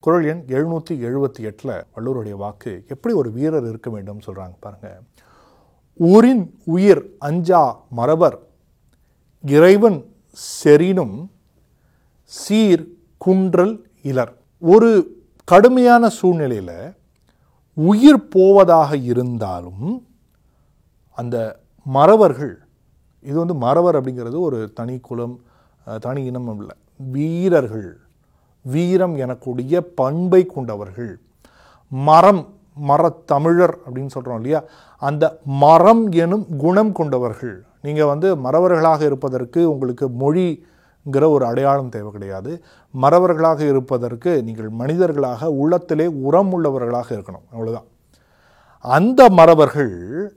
குரல் எண் எழுநூற்றி எழுபத்தி எட்டில் வள்ளுவருடைய வாக்கு எப்படி ஒரு வீரர் இருக்க வேண்டும் சொல்கிறாங்க பாருங்க ஊரின் உயிர் அஞ்சா மறவர் இறைவன் செறினும் சீர் குன்றல் இலர் ஒரு கடுமையான சூழ்நிலையில் உயிர் போவதாக இருந்தாலும் அந்த மறவர்கள் இது வந்து மறவர் அப்படிங்கிறது ஒரு தனி குலம் அஹ், தனி இனம் இல்லை வீரர்கள் வீரம் எனக்கூடிய பண்பை கொண்டவர்கள் மரம் மரத்தமிழர் அப்படின்னு சொல்கிறோம் இல்லையா அந்த மரம் எனும் குணம் கொண்டவர்கள் நீங்கள் வந்து மறவர்களாக இருப்பதற்கு உங்களுக்கு மொழிங்கிற ஒரு அடையாளம் தேவை கிடையாது மறவர்களாக இருப்பதற்கு நீங்கள் மனிதர்களாக உள்ளத்திலே உரம் உள்ளவர்களாக இருக்கணும் அவ்வளவுதான் அந்த மறவர்கள்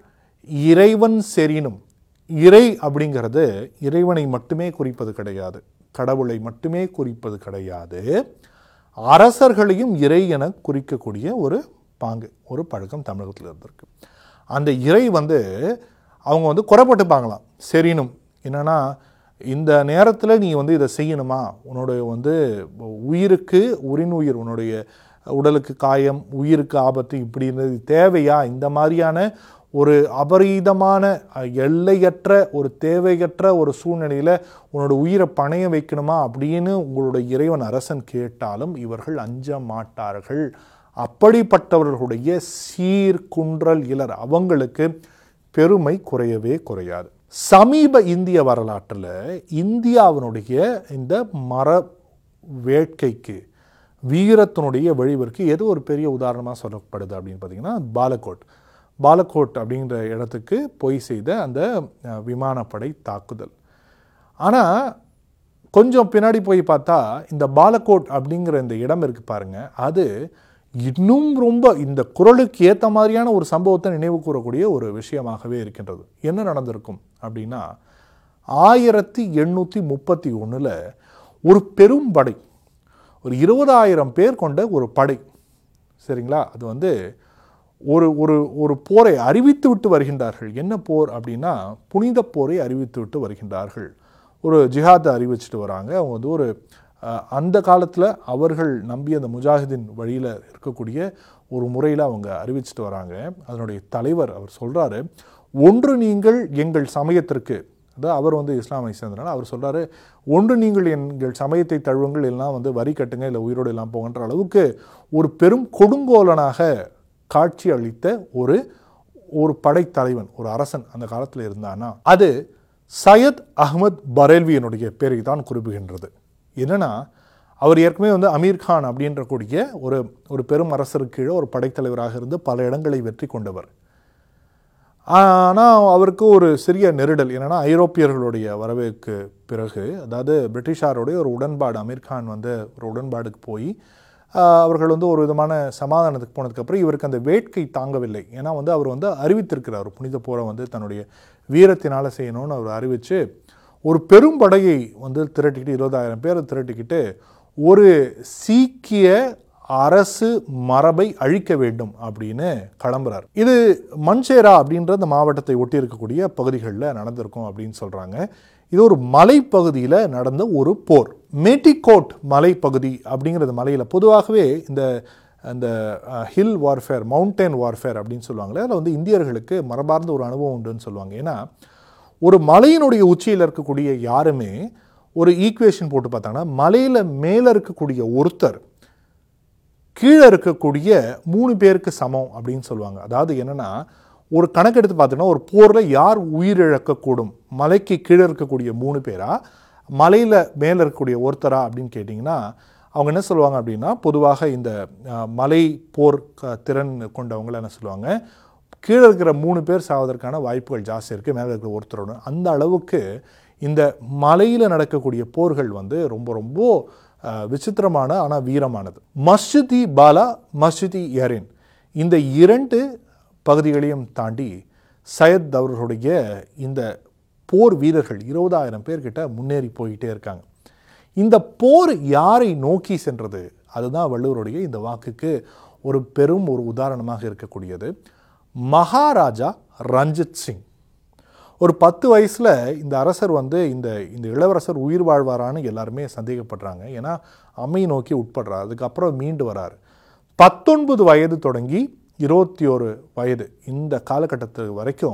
இறைவன் செறினும் இறை அப்படிங்கிறது இறைவனை மட்டுமே குறிப்பது கிடையாது கடவுளை மட்டுமே குறிப்பது கிடையாது அரசர்களையும் இறை என குறிக்கக்கூடிய ஒரு பாங்கு ஒரு பழக்கம் தமிழகத்தில் இருந்திருக்கு அந்த இறை வந்து அவங்க வந்து குறைப்பட்டுப்பாங்களாம் செறினும் என்னன்னா இந்த நேரத்தில் நீ வந்து இதை செய்யணுமா உன்னுடைய வந்து உயிருக்கு உரின் உயிர் உன்னுடைய உடலுக்கு காயம் உயிருக்கு ஆபத்து இப்படி இருந்தது தேவையா இந்த மாதிரியான ஒரு அபரீதமான அஹ், எல்லையற்ற ஒரு தேவையற்ற ஒரு சூழ்நிலையில் உன்னோட உயிரை பணைய வைக்கணுமா அப்படின்னு உங்களுடைய இறைவன் அரசன் கேட்டாலும் இவர்கள் அஞ்ச மாட்டார்கள் அப்படிப்பட்டவர்களுடைய சீர்குன்றல் இலர் அவங்களுக்கு பெருமை குறையவே குறையாது சமீப இந்திய வரலாற்றில் இந்தியாவினுடைய இந்த மர வேட்கைக்கு வீரத்தினுடைய வழிவிற்கு எது ஒரு பெரிய உதாரணமாக சொல்லப்படுது அப்படின்னு பார்த்தீங்கன்னா பாலக்கோட் பாலக்கோட் அப்படிங்கிற இடத்துக்கு போய் செய்த அந்த அஹ், விமானப்படை தாக்குதல் ஆனால் கொஞ்சம் பின்னாடி போய் பார்த்தா இந்த பாலக்கோட் அப்படிங்கிற இந்த இடம் இருக்கு பாருங்க அது இன்னும் ரொம்ப இந்த குரலுக்கு ஏற்ற மாதிரியான ஒரு சம்பவத்தை நினைவு கூறக்கூடிய ஒரு விஷயமாகவே இருக்கின்றது என்ன நடந்திருக்கும் அப்படின்னா ஆயிரத்தி எண்ணூற்றி முப்பத்தி ஒன்றில் ஒரு பெரும் படை ஒரு இருபதாயிரம் பேர் கொண்ட ஒரு படை சரிங்களா அது வந்து ஒரு ஒரு ஒரு போரை அறிவித்து விட்டு வருகின்றார்கள் என்ன போர் அப்படின்னா புனித போரை அறிவித்து விட்டு வருகின்றார்கள் ஒரு ஜிஹாத்தை அறிவிச்சிட்டு வராங்க அவங்க வந்து ஒரு அஹ், அந்த காலத்தில் அவர்கள் நம்பிய அந்த முஜாஹிதின் வழியில் இருக்கக்கூடிய ஒரு முறையில் அவங்க அறிவிச்சிட்டு வராங்க அதனுடைய தலைவர் அவர் சொல்கிறாரு ஒன்று நீங்கள் எங்கள் சமயத்திற்கு அதாவது அவர் வந்து இஸ்லாமை சேர்ந்தனால அவர் சொல்றாரு ஒன்று நீங்கள் எங்கள் சமயத்தை தழுவுங்கள் எல்லாம் வந்து வரி கட்டுங்க இல்லை உயிரோடு எல்லாம் போங்கன்ற அளவுக்கு ஒரு பெரும் கொடுங்கோலனாக காட்சி அளித்த ஒரு ஒரு படைத்தலைவன் ஒரு அரசன் அந்த காலத்தில் இருந்தானா அது சையத் அஹ்மத் பரேல்வியனுடைய பேரை தான் குறிப்பிடுகின்றது என்னன்னா அவர் ஏற்கனவே வந்து அமீர் கான் அப்படின்ற கூடிய ஒரு ஒரு பெரும் அரசருக்கு கீழே ஒரு படைத்தலைவராக இருந்து பல இடங்களை வெற்றி கொண்டவர் ஆனால் அவருக்கு ஒரு சிறிய நெருடல் என்னன்னா ஐரோப்பியர்களுடைய வரவேற்கு பிறகு அதாவது பிரிட்டிஷாருடைய ஒரு உடன்பாடு அமீர் கான் வந்து ஒரு உடன்பாடுக்கு போய் ஆஹ், அவர்கள் வந்து ஒரு விதமான சமாதானத்துக்கு போனதுக்கப்புறம் இவருக்கு அந்த வேட்கை தாங்கவில்லை ஏன்னா வந்து அவர் வந்து அறிவித்திருக்கிறார் புனித போரை வந்து தன்னுடைய வீரத்தினால் செய்யணும்னு அவர் அறிவித்து ஒரு பெரும் படையை வந்து திரட்டிக்கிட்டு இருபதாயிரம் பேரை திரட்டிக்கிட்டு ஒரு சீக்கிய அரசு மரபை அழிக்க வேண்டும் அப்படின்னு கிளம்புறார் இது மன்சேரா அப்படின்ற அந்த மாவட்டத்தை ஒட்டி இருக்கக்கூடிய பகுதிகளில் நடந்திருக்கும் அப்படின்னு சொல்றாங்க இது ஒரு மலைப்பகுதியில் நடந்த ஒரு போர் மேட்டிகோட் மலைப்பகுதி அப்படிங்கிறது மலையில் பொதுவாகவே இந்த அந்த ஹில் வார்ஃபேர் மவுண்டன் வார்ஃபேர் அப்படின்னு சொல்லுவாங்களே அதில் வந்து இந்தியர்களுக்கு மரபார்ந்த ஒரு அனுபவம் உண்டுன்னு சொல்லுவாங்க ஏன்னா ஒரு மலையினுடைய உச்சியில் இருக்கக்கூடிய யாருமே ஒரு ஈக்குவேஷன் போட்டு பார்த்தாங்கன்னா மலையில் மேலே இருக்கக்கூடிய ஒருத்தர் கீழே இருக்கக்கூடிய மூணு பேருக்கு சமம் அப்படின்னு சொல்லுவாங்க அதாவது என்னன்னா ஒரு கணக்கெடுத்து பார்த்தீங்கன்னா ஒரு போரில் யார் உயிரிழக்கக்கூடும் மலைக்கு கீழே இருக்கக்கூடிய மூணு பேரா மலையில் மேலே இருக்கக்கூடிய ஒருத்தரா அப்படின்னு கேட்டிங்கன்னா அவங்க என்ன சொல்லுவாங்க அப்படின்னா பொதுவாக இந்த அஹ், மலை போர் க- திறன் கொண்டவங்கள என்ன சொல்லுவாங்க கீழே இருக்கிற மூணு பேர் சாவதற்கான வாய்ப்புகள் ஜாஸ்தி இருக்குது மேலே இருக்கிற ஒருத்தரோட அந்த அளவுக்கு இந்த மலையில் நடக்கக்கூடிய போர்கள் வந்து ரொம்ப ரொம்ப அஹ், விசித்திரமான ஆனால் வீரமானது மஸ்ஜிதி பாலா மஸ்ஜிதி யரின் இந்த இரண்டு பகுதிகளையும் தாண்டி சையத் அவர்களுடைய இந்த போர் வீரர்கள் இருபதாயிரம் பேர்கிட்ட முன்னேறி போயிட்டே இருக்காங்க இந்த போர் யாரை நோக்கி சென்றது அதுதான் வள்ளுவருடைய இந்த வாக்குக்கு ஒரு பெரும் ஒரு உதாரணமாக இருக்கக்கூடியது மகாராஜா ரஞ்சித் சிங் ஒரு பத்து வயசில் இந்த அரசர் வந்து இந்த இந்த இளவரசர் உயிர் வாழ்வாரான்னு எல்லாருமே சந்தேகப்படுறாங்க ஏன்னா அம்மையை நோக்கி உட்படுறார் அதுக்கப்புறம் மீண்டு வரார் பத்தொன்பது வயது தொடங்கி இருபத்தி ஒரு வயது இந்த காலகட்டத்து வரைக்கும்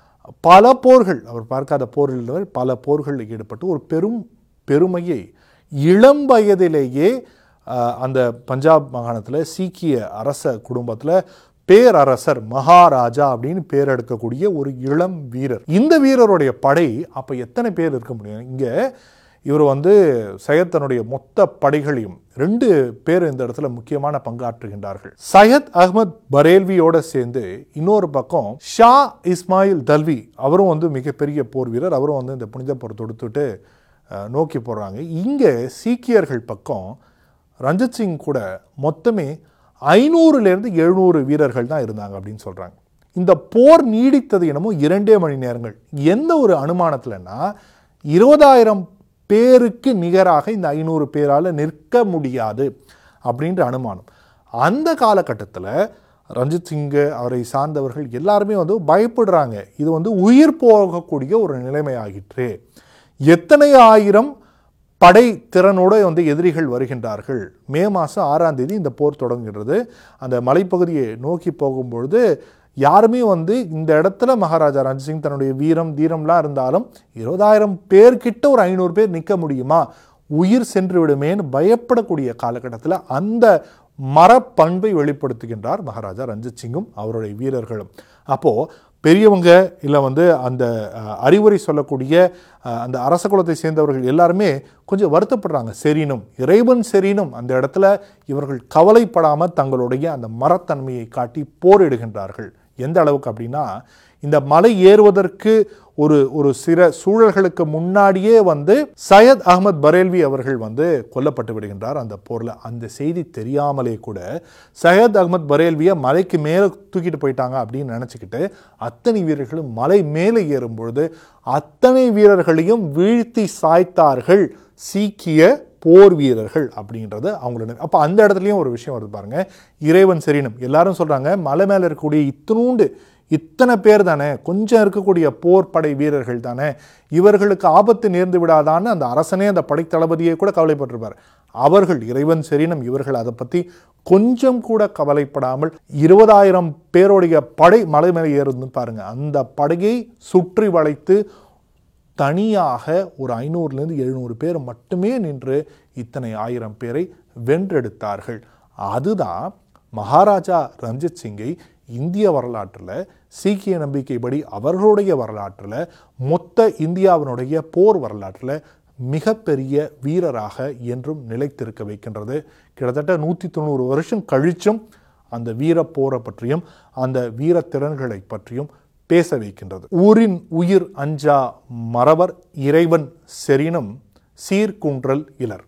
பல போர்கள் அவர் பார்க்காத போரில் பல போர்களில் ஈடுபட்டு ஒரு பெரும் பெருமையை இளம் வயதிலேயே ஆஹ், அந்த பஞ்சாப் மாகாணத்தில் சீக்கிய அரச குடும்பத்தில் பேரரசர் மகாராஜா அப்படின்னு பேர் எடுக்கக்கூடிய ஒரு இளம் வீரர் இந்த வீரருடைய படை அப்போ எத்தனை பேர் இருக்க முடியும் இங்கே இவர் வந்து சையத் தன்னுடைய மொத்த படைகளையும் ரெண்டு பேர் இந்த இடத்துல முக்கியமான பங்காற்றுகின்றார்கள் சையத் அகமது பரேல்வியோட சேர்ந்து இன்னொரு பக்கம் ஷா இஸ்மாயில் தல்வி அவரும் வந்து மிகப்பெரிய போர் வீரர் அவரும் வந்து இந்த புனித போர் தொடுத்துட்டு அஹ், நோக்கி போடுறாங்க இங்கே சீக்கியர்கள் பக்கம் ரஞ்சித் சிங் கூட மொத்தமே ஐநூறுலேருந்து எழுநூறு வீரர்கள் தான் இருந்தாங்க அப்படின்னு சொல்கிறாங்க இந்த போர் நீடித்தது என்னமோ இரண்டே மணி நேரங்கள் எந்த ஒரு அனுமானத்தில்னா இருபதாயிரம் பேருக்கு நிகராக இந்த ஐநூறு பேரால் நிற்க முடியாது அப்படின்ற அனுமானம் அந்த காலகட்டத்தில் ரஞ்சித் சிங்கு அவரை சார்ந்தவர்கள் எல்லாருமே வந்து பயப்படுறாங்க இது வந்து உயிர் போகக்கூடிய ஒரு நிலைமை ஆகிற்று எத்தனை ஆயிரம் படை திறனோடு வந்து எதிரிகள் வருகின்றார்கள் மே மாதம் ஆறாம் தேதி இந்த போர் தொடங்குகிறது அந்த மலைப்பகுதியை நோக்கி போகும்பொழுது யாருமே வந்து இந்த இடத்துல மகாராஜா ரஞ்சித் சிங் தன்னுடைய வீரம் தீரம்லாம் இருந்தாலும் இருபதாயிரம் பேர்கிட்ட ஒரு ஐநூறு பேர் நிற்க முடியுமா உயிர் சென்று விடுமேன்னு பயப்படக்கூடிய காலகட்டத்தில் அந்த மரப்பண்பை வெளிப்படுத்துகின்றார் மகாராஜா ரஞ்சித் சிங்கும் அவருடைய வீரர்களும் அப்போது பெரியவங்க இல்லை வந்து அந்த அஹ், அறிவுரை சொல்லக்கூடிய அஹ், அந்த அரச குலத்தை சேர்ந்தவர்கள் எல்லாருமே கொஞ்சம் வருத்தப்படுறாங்க செரினும் இறைவன் செரினும் அந்த இடத்துல இவர்கள் கவலைப்படாமல் தங்களுடைய அந்த மரத்தன்மையை காட்டி போரிடுகின்றார்கள் எந்த அளவுக்கு அப்படின்னா இந்த மலை ஏறுவதற்கு ஒரு ஒரு சில சூழல்களுக்கு முன்னாடியே வந்து சையத் அகமது பரேல்வி அவர்கள் வந்து கொல்லப்பட்டு விடுகின்றார் அந்த போரில் அந்த செய்தி தெரியாமலே கூட சையத் அகமது பரேல்வியை மலைக்கு மேலே தூக்கிட்டு போயிட்டாங்க அப்படின்னு நினச்சிக்கிட்டு அத்தனை வீரர்களும் மலை மேலே ஏறும் பொழுது அத்தனை வீரர்களையும் வீழ்த்தி சாய்த்தார்கள் சீக்கிய போர் வீரர்கள் அப்படின்றது அவங்களோட அப்போ அந்த இடத்துலையும் ஒரு விஷயம் வருது பாருங்க இறைவன் செரினும் எல்லாரும் சொல்றாங்க மலை மேலே இருக்கக்கூடிய இத்தினூண்டு இத்தனை பேர் தானே கொஞ்சம் இருக்கக்கூடிய போர் படை வீரர்கள் தானே இவர்களுக்கு ஆபத்து நேர்ந்து விடாதான்னு அந்த அரசனே அந்த படைத்தளபதியை கூட கவலைப்பட்டிருப்பார் அவர்கள் இறைவன் செரினும் இவர்கள் அதை பற்றி கொஞ்சம் கூட கவலைப்படாமல் இருபதாயிரம் பேருடைய படை மலை மேலே ஏறுதுன்னு பாருங்க அந்த படையை சுற்றி வளைத்து தனியாக ஒரு ஐநூறுலேருந்து எழுநூறு பேர் மட்டுமே நின்று இத்தனை ஆயிரம் பேரை வென்றெடுத்தார்கள் அதுதான் மகாராஜா ரஞ்சித் சிங்கை இந்திய வரலாற்றில் சீக்கிய நம்பிக்கைப்படி அவர்களுடைய வரலாற்றில் மொத்த இந்தியாவினுடைய போர் வரலாற்றில் மிகப்பெரிய வீரராக என்றும் நிலைத்திருக்க வைக்கின்றது கிட்டத்தட்ட நூற்றி தொண்ணூறு வருஷம் கழிச்சும் அந்த வீர போரை பற்றியும் அந்த வீர திறன்களை பற்றியும் பேச வைக்கின்றது ஊரின் உயிர் அஞ்சா மறவர் இறைவன் செரினும் சீர்குன்றல் இலர்